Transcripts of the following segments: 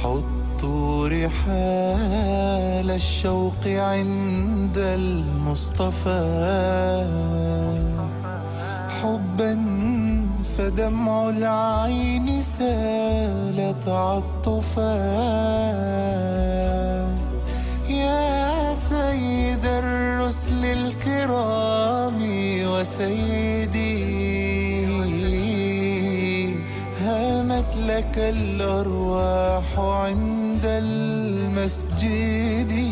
حطوا رحال الشوق عند المصطفى حبا فدمع العين سال تعطفا يا سيد الرسل الكرام وسيدي هامت لك الأرواح عند المسجد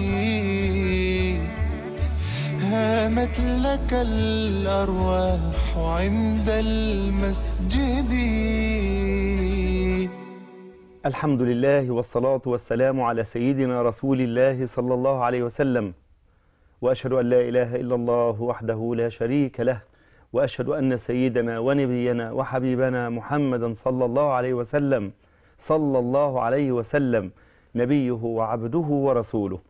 هامت لك الأرواح عند المسجد الحمد لله والصلاة والسلام على سيدنا رسول الله صلى الله عليه وسلم وأشهد أن لا إله إلا الله وحده لا شريك له وأشهد أن سيدنا ونبينا وحبيبنا محمدا صلى الله عليه وسلم صلى الله عليه وسلم نبيه وعبده ورسوله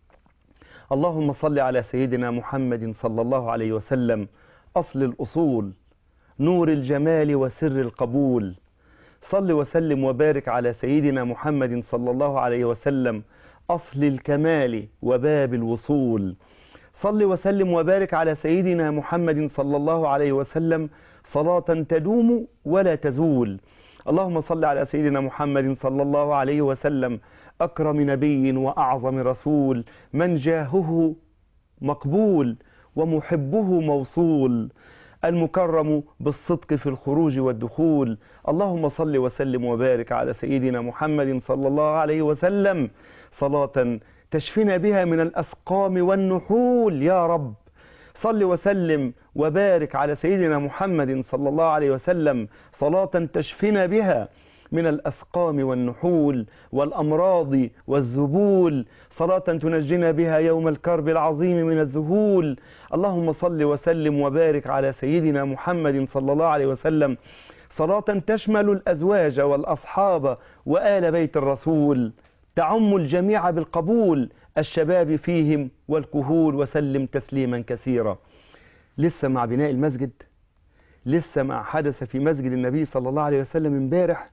اللهم صل على سيدنا محمد صلى الله عليه وسلم أصل الأصول نور الجمال وسر القبول صل وسلم وبارك على سيدنا محمد صلى الله عليه وسلم أصل الكمال وباب الوصول صل وسلم وبارك على سيدنا محمد صلى الله عليه وسلم صلاة تدوم ولا تزول اللهم صل على سيدنا محمد صلى الله عليه وسلم أكرم نبي وأعظم رسول من جاهه مقبول ومحبه موصول المكرم بالصدق في الخروج والدخول اللهم صل وسلم وبارك على سيدنا محمد صلى الله عليه وسلم صلاة تشفينا بها من الأسقام والنحول يا رب صل وسلم وبارك على سيدنا محمد صلى الله عليه وسلم صلاة تشفينا بها من الأسقام والنحول والأمراض والذبول صلاة تنجينا بها يوم الكرب العظيم من الذهول اللهم صل وسلم وبارك على سيدنا محمد صلى الله عليه وسلم صلاة تشمل الأزواج والأصحاب وآل بيت الرسول تعم الجميع بالقبول الشباب فيهم والكهول وسلم تسليما كثيرا لسه مع بناء المسجد لسه مع حدث في مسجد النبي صلى الله عليه وسلم امبارح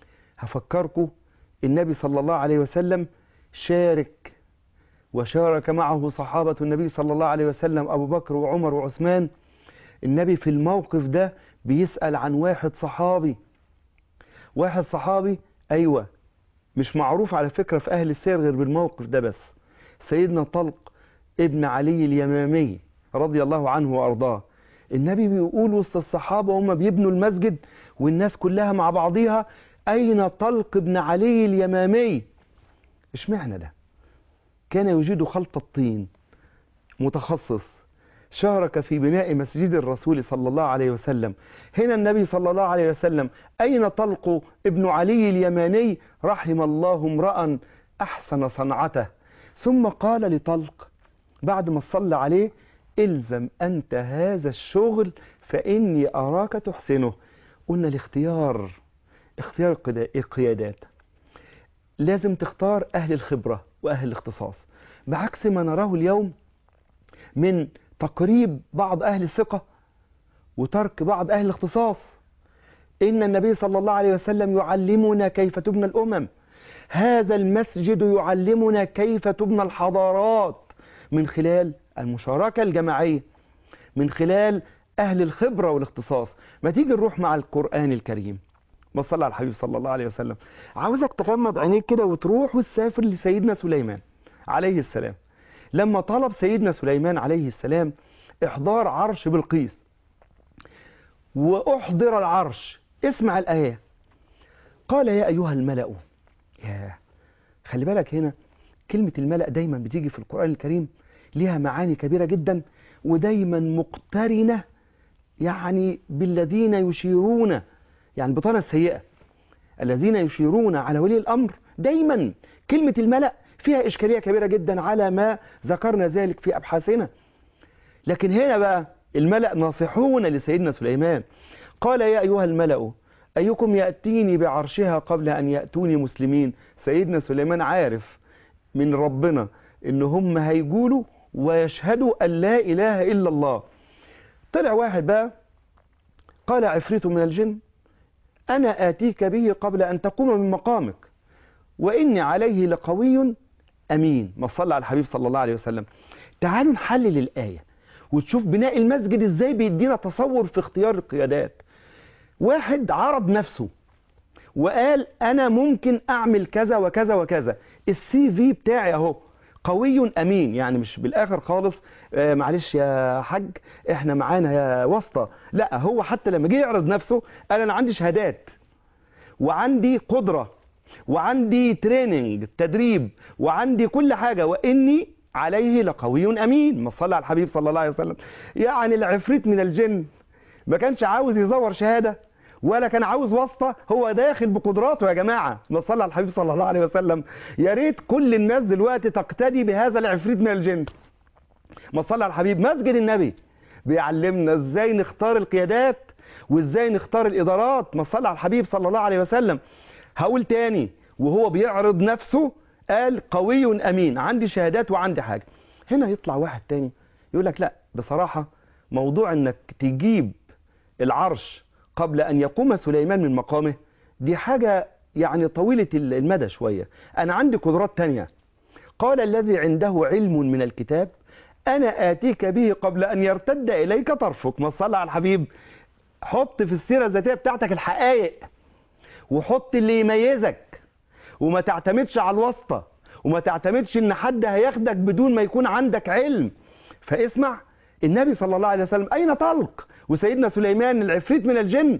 هفكركم النبي صلى الله عليه وسلم شارك وشارك معه صحابة النبي صلى الله عليه وسلم أبو بكر وعمر وعثمان النبي في الموقف ده بيسأل عن واحد صحابي واحد صحابي أيوة مش معروف على فكرة في أهل السير غير بالموقف ده بس سيدنا طلق ابن علي اليمامي رضي الله عنه وأرضاه النبي بيقول وسط الصحابة وهم بيبنوا المسجد والناس كلها مع بعضيها أين طلق ابن علي اليمامي اشمعنى ده كان يجيد خلط الطين متخصص شارك في بناء مسجد الرسول صلى الله عليه وسلم هنا النبي صلى الله عليه وسلم أين طلق ابن علي اليماني رحم الله امرأ أحسن صنعته ثم قال لطلق بعد ما صلى عليه الزم أنت هذا الشغل فإني أراك تحسنه قلنا الاختيار اختيار القيادات لازم تختار أهل الخبرة وأهل الاختصاص بعكس ما نراه اليوم من تقريب بعض أهل الثقة وترك بعض أهل الاختصاص إن النبي صلى الله عليه وسلم يعلمنا كيف تبنى الأمم هذا المسجد يعلمنا كيف تبنى الحضارات من خلال المشاركة الجماعية من خلال أهل الخبرة والاختصاص ما تيجي نروح مع القرآن الكريم ما صلى على الحبيب صلى الله عليه وسلم عاوزك تغمض عينيك كده وتروح وتسافر لسيدنا سليمان عليه السلام لما طلب سيدنا سليمان عليه السلام إحضار عرش بلقيس وأحضر العرش اسمع الآية قال يا أيها الملأ يا خلي بالك هنا كلمة الملأ دايما بتيجي في القرآن الكريم ليها معاني كبيرة جدا ودايما مقترنة يعني بالذين يشيرون يعني البطانة السيئة الذين يشيرون على ولي الأمر دايما كلمة الملأ فيها إشكالية كبيرة جدا على ما ذكرنا ذلك في أبحاثنا لكن هنا بقى الملأ ناصحون لسيدنا سليمان قال يا أيها الملأ أيكم يأتيني بعرشها قبل أن يأتوني مسلمين سيدنا سليمان عارف من ربنا إن هم هيقولوا ويشهدوا أن لا إله إلا الله طلع واحد بقى قال عفريت من الجن أنا آتيك به قبل أن تقوم من مقامك وإني عليه لقوي أمين ما صلى على الحبيب صلى الله عليه وسلم تعالوا نحلل الآية وتشوف بناء المسجد إزاي بيدينا تصور في اختيار القيادات واحد عرض نفسه وقال أنا ممكن أعمل كذا وكذا وكذا السي في بتاعي أهو قوي أمين يعني مش بالآخر خالص آه معلش يا حاج احنا معانا يا واسطة لا هو حتى لما جه يعرض نفسه قال أنا عندي شهادات وعندي قدرة وعندي تريننج تدريب وعندي كل حاجة وإني عليه لقوي أمين ما صلى على الحبيب صلى الله عليه وسلم يعني العفريت من الجن ما كانش عاوز يزور شهادة ولا كان عاوز واسطة هو داخل بقدراته يا جماعة ما صلى على الحبيب صلى الله عليه وسلم يا ريت كل الناس دلوقتي تقتدي بهذا العفريت من الجن ما صلى على الحبيب مسجد النبي بيعلمنا ازاي نختار القيادات وازاي نختار الادارات ما صلى على الحبيب صلى الله عليه وسلم هقول تاني وهو بيعرض نفسه قال قوي امين عندي شهادات وعندي حاجة هنا يطلع واحد تاني يقول لك لا بصراحة موضوع انك تجيب العرش قبل ان يقوم سليمان من مقامه دي حاجة يعني طويلة المدى شوية انا عندي قدرات تانية قال الذي عنده علم من الكتاب انا اتيك به قبل ان يرتد اليك طرفك ما صلى على الحبيب حط في السيرة الذاتية بتاعتك الحقائق وحط اللي يميزك وما تعتمدش على الواسطة وما تعتمدش ان حد هياخدك بدون ما يكون عندك علم فاسمع النبي صلى الله عليه وسلم اين طلق وسيدنا سليمان العفريت من الجن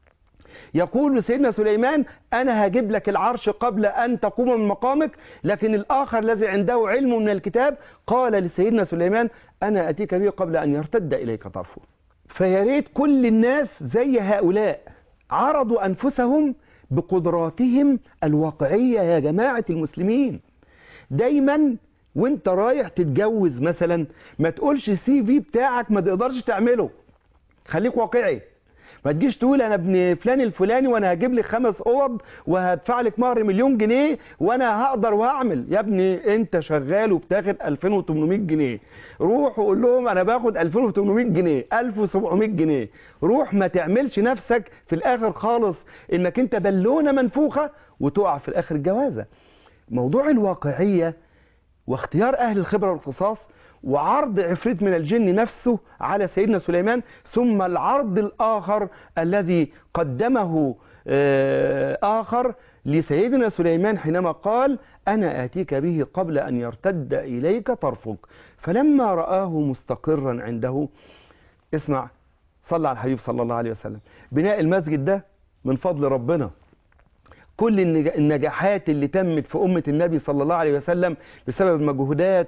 يقول لسيدنا سليمان انا هجيب لك العرش قبل ان تقوم من مقامك لكن الاخر الذي عنده علم من الكتاب قال لسيدنا سليمان انا اتيك به قبل ان يرتد اليك طرفه فيا ريت كل الناس زي هؤلاء عرضوا انفسهم بقدراتهم الواقعية يا جماعة المسلمين دايما وانت رايح تتجوز مثلا ما تقولش سي في بتاعك ما تقدرش تعمله خليك واقعي ما تجيش تقول انا ابن فلان الفلاني وانا هجيب لك خمس اوض وهدفع لك مهر مليون جنيه وانا هقدر وهعمل يا ابني انت شغال وبتاخد 2800 جنيه روح وقول لهم انا باخد 2800 جنيه 1700 جنيه روح ما تعملش نفسك في الاخر خالص انك انت بالونه منفوخه وتقع في الاخر الجوازه موضوع الواقعيه واختيار اهل الخبره والاختصاص وعرض عفريت من الجن نفسه على سيدنا سليمان ثم العرض الآخر الذي قدمه آخر لسيدنا سليمان حينما قال أنا آتيك به قبل أن يرتد إليك طرفك فلما رآه مستقرا عنده اسمع صلى على الحبيب صلى الله عليه وسلم بناء المسجد ده من فضل ربنا كل النجاحات اللي تمت في أمة النبي صلى الله عليه وسلم بسبب المجهودات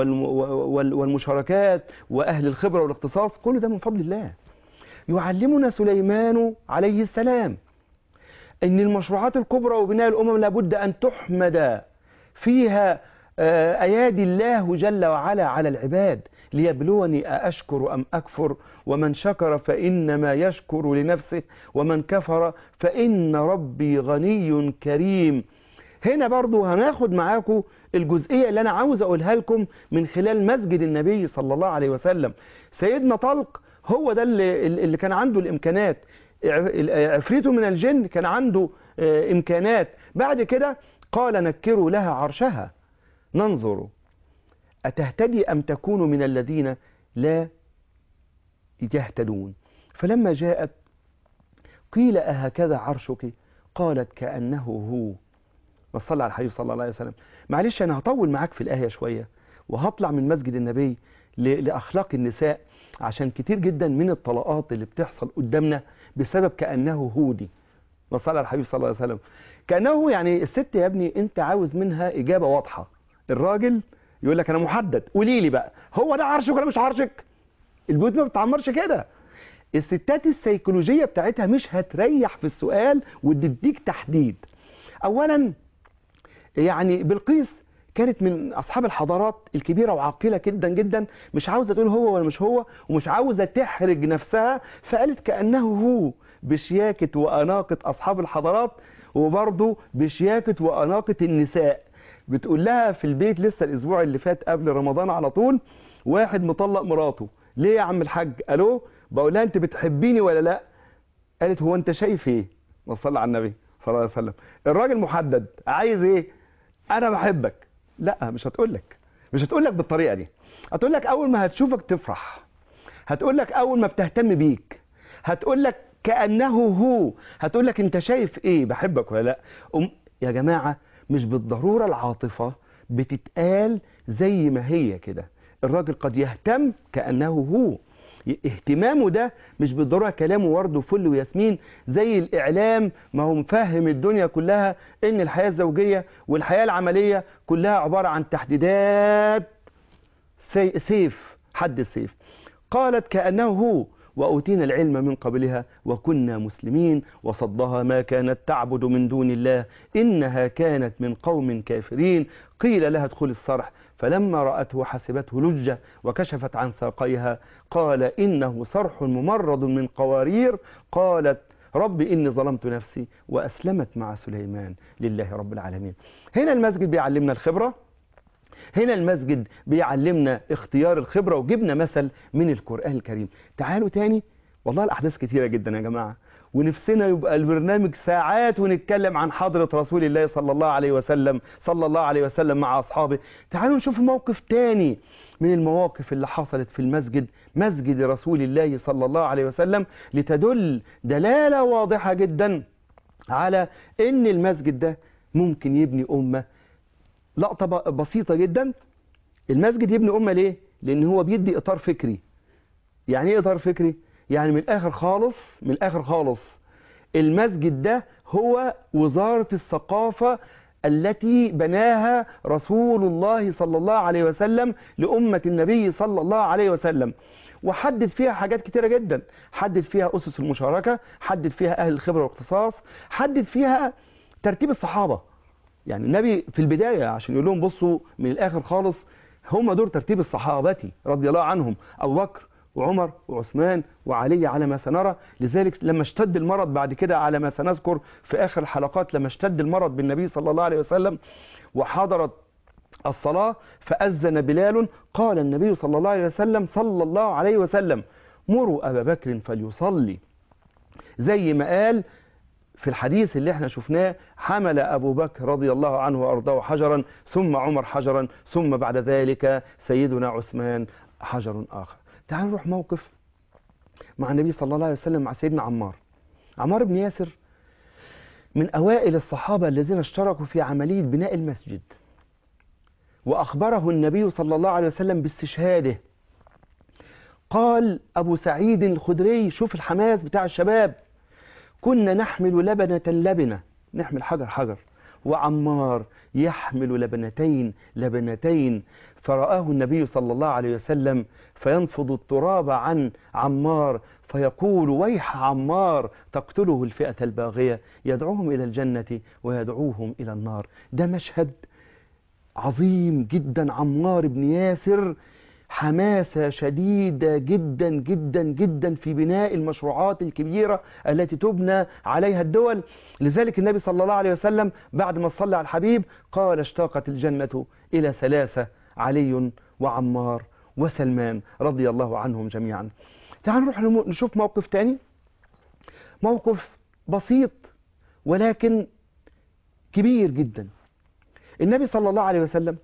والمشاركات وأهل الخبرة والاختصاص كل ده من فضل الله يعلمنا سليمان عليه السلام أن المشروعات الكبرى وبناء الأمم لابد أن تحمد فيها أيادي الله جل وعلا على العباد ليبلوني أأشكر أم أكفر ومن شكر فإنما يشكر لنفسه ومن كفر فإن ربي غني كريم هنا برضو هناخد معاكم الجزئية اللي أنا عاوز أقولها لكم من خلال مسجد النبي صلى الله عليه وسلم سيدنا طلق هو ده اللي, اللي كان عنده الإمكانات عفريته من الجن كان عنده إمكانات بعد كده قال نكروا لها عرشها ننظر أتهتدي أم تكون من الذين لا يهتدون فلما جاءت قيل أهكذا عرشك قالت كأنه هو وصلى على الحبيب صلى الله عليه وسلم معلش أنا هطول معاك في الآية شوية وهطلع من مسجد النبي لأخلاق النساء عشان كتير جدا من الطلاقات اللي بتحصل قدامنا بسبب كأنه هو دي وصلى على الحبيب صلى الله عليه وسلم كأنه يعني الست يا ابني انت عاوز منها إجابة واضحة الراجل يقول لك انا محدد قولي لي بقى هو ده عرشك ولا مش عرشك البيوت ما بتعمرش كده الستات السيكولوجية بتاعتها مش هتريح في السؤال وتديك تحديد اولا يعني بلقيس كانت من اصحاب الحضارات الكبيرة وعاقلة جدا جدا مش عاوزة تقول هو ولا مش هو ومش عاوزة تحرج نفسها فقالت كأنه هو بشياكة وأناقة أصحاب الحضارات وبرضه بشياكة وأناقة النساء بتقول لها في البيت لسه الاسبوع اللي فات قبل رمضان على طول واحد مطلق مراته ليه يا عم الحاج الو بقول لها انت بتحبيني ولا لا قالت هو انت شايف ايه وصلى على النبي صلى الله عليه وسلم الراجل محدد عايز ايه انا بحبك لا مش هتقول لك مش هتقول لك بالطريقه دي هتقول لك اول ما هتشوفك تفرح هتقول لك اول ما بتهتم بيك هتقول لك كانه هو هتقول لك انت شايف ايه بحبك ولا لا أم يا جماعه مش بالضروره العاطفه بتتقال زي ما هي كده الراجل قد يهتم كانه هو اهتمامه ده مش بالضروره كلامه ورد وفل وياسمين زي الاعلام ما هو مفهم الدنيا كلها ان الحياه الزوجيه والحياه العمليه كلها عباره عن تحديدات سي- سيف حد السيف قالت كانه هو وأوتينا العلم من قبلها وكنا مسلمين وصدها ما كانت تعبد من دون الله إنها كانت من قوم كافرين قيل لها ادخل الصرح فلما رأته حسبته لجة وكشفت عن ساقيها قال إنه صرح ممرض من قوارير قالت رب إني ظلمت نفسي وأسلمت مع سليمان لله رب العالمين هنا المسجد بيعلمنا الخبرة هنا المسجد بيعلمنا اختيار الخبرة وجبنا مثل من القرآن الكريم تعالوا تاني والله الأحداث كتيرة جدا يا جماعة ونفسنا يبقى البرنامج ساعات ونتكلم عن حضرة رسول الله صلى الله عليه وسلم صلى الله عليه وسلم مع أصحابه تعالوا نشوف موقف تاني من المواقف اللي حصلت في المسجد مسجد رسول الله صلى الله عليه وسلم لتدل دلالة واضحة جدا على ان المسجد ده ممكن يبني أمة لقطة ب- بسيطة جدا المسجد يبني أمة ليه؟ لأن هو بيدي إطار فكري يعني إيه إطار فكري؟ يعني من الآخر خالص من الآخر خالص المسجد ده هو وزارة الثقافة التي بناها رسول الله صلى الله عليه وسلم لأمة النبي صلى الله عليه وسلم وحدد فيها حاجات كتيرة جدا حدد فيها أسس المشاركة حدد فيها أهل الخبرة والاختصاص حدد فيها ترتيب الصحابة يعني النبي في البداية عشان يقول لهم بصوا من الآخر خالص هم دول ترتيب الصحابة رضي الله عنهم أبو بكر وعمر وعثمان وعلي على ما سنرى لذلك لما اشتد المرض بعد كده على ما سنذكر في آخر الحلقات لما اشتد المرض بالنبي صلى الله عليه وسلم وحضرت الصلاة فأذن بلال قال النبي صلى الله عليه وسلم صلى الله عليه وسلم مروا أبا بكر فليصلي زي ما قال في الحديث اللي احنا شفناه حمل أبو بكر رضي الله عنه وأرضاه حجرا ثم عمر حجرا ثم بعد ذلك سيدنا عثمان حجر آخر تعالوا نروح موقف مع النبي صلى الله عليه وسلم مع سيدنا عمار عمار بن ياسر من أوائل الصحابة الذين اشتركوا في عملية بناء المسجد وأخبره النبي صلى الله عليه وسلم باستشهاده قال أبو سعيد الخدري شوف الحماس بتاع الشباب كنا نحمل لبنة لبنة نحمل حجر حجر وعمار يحمل لبنتين لبنتين فرآه النبي صلى الله عليه وسلم فينفض التراب عن عمار فيقول ويح عمار تقتله الفئة الباغية يدعوهم إلى الجنة ويدعوهم إلى النار ده مشهد عظيم جدا عمار بن ياسر حماسة شديدة جدا جدا جدا في بناء المشروعات الكبيرة التي تبنى عليها الدول لذلك النبي صلى الله عليه وسلم بعد ما صلى على الحبيب قال اشتاقت الجنة إلى ثلاثة علي وعمار وسلمان رضي الله عنهم جميعا تعالوا نروح نمو- نشوف موقف تاني موقف بسيط ولكن كبير جدا النبي صلى الله عليه وسلم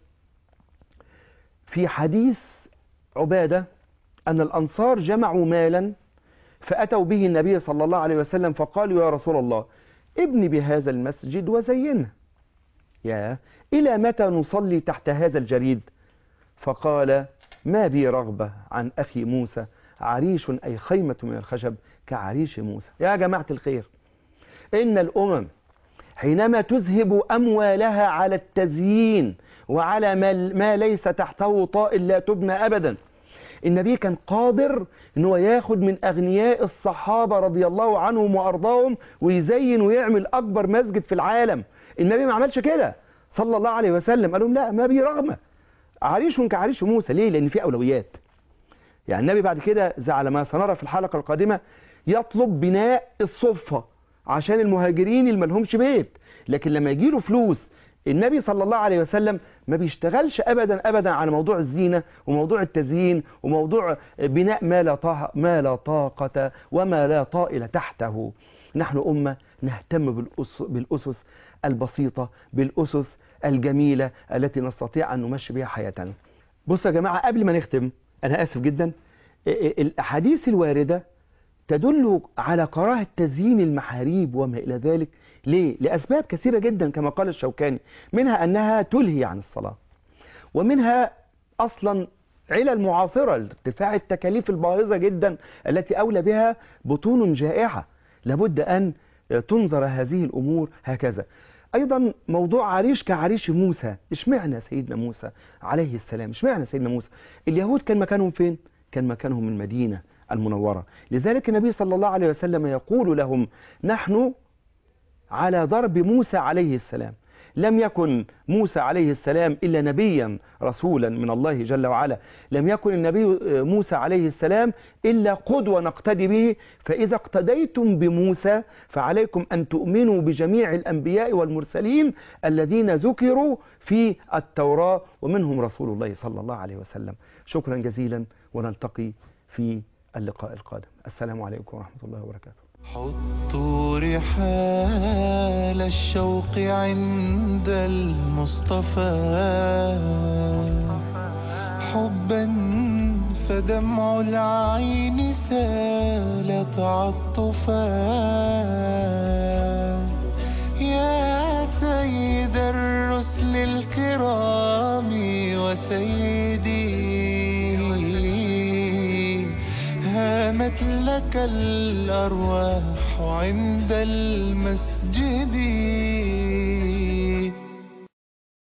في حديث عبادة أن الأنصار جمعوا مالا فأتوا به النبي صلى الله عليه وسلم فقالوا يا رسول الله ابني بهذا المسجد وزينه يا إلى متى نصلي تحت هذا الجريد فقال ما بي رغبة عن أخي موسى عريش أي خيمة من الخشب كعريش موسى يا جماعة الخير إن الأمم حينما تذهب أموالها على التزيين وعلى ما, ما ليس تحته طائل لا تبنى أبدا النبي كان قادر ان هو ياخد من اغنياء الصحابه رضي الله عنهم وارضاهم ويزين ويعمل اكبر مسجد في العالم النبي ما عملش كده صلى الله عليه وسلم قال لهم لا ما بي رغمه عريش كعريش موسى ليه لان في اولويات يعني النبي بعد كده زي على ما سنرى في الحلقه القادمه يطلب بناء الصفه عشان المهاجرين اللي ملهمش بيت لكن لما يجي له فلوس النبي صلى الله عليه وسلم ما بيشتغلش ابدا ابدا على موضوع الزينه وموضوع التزيين وموضوع بناء ما لا طا- ما لا طاقه وما لا طائل تحته نحن امه نهتم بالأس- بالاسس البسيطه بالاسس الجميلة التي نستطيع أن نمشي بها حياتنا بصوا يا جماعة قبل ما نختم أنا آسف جدا الأحاديث الواردة تدل على كراهة تزيين المحاريب وما إلى ذلك ليه؟ لأسباب كثيرة جدا كما قال الشوكاني منها أنها تلهي عن الصلاة ومنها أصلا علل معاصرة لارتفاع التكاليف الباهظة جدا التي أولى بها بطون جائعة لابد أن تنظر هذه الأمور هكذا أيضا موضوع عريش كعريش موسى اشمعنى سيدنا موسى عليه السلام اشمعنى سيدنا موسى اليهود كان مكانهم فين كان مكانهم المدينة المنورة لذلك النبي صلى الله عليه وسلم يقول لهم نحن على ضرب موسى عليه السلام لم يكن موسى عليه السلام إلا نبيا رسولا من الله جل وعلا لم يكن النبي موسى عليه السلام إلا قدوة نقتدي به فإذا اقتديتم بموسى فعليكم أن تؤمنوا بجميع الأنبياء والمرسلين الذين ذكروا في التوراة ومنهم رسول الله صلى الله عليه وسلم شكرا جزيلا ونلتقي في اللقاء القادم السلام عليكم ورحمة الله وبركاته حطوا رحال الشوق عند المصطفى حبا فدمع العين سال تعطفا يا سيد الرسل الكرام وسيدي هامت لك الأرواح عند المسجد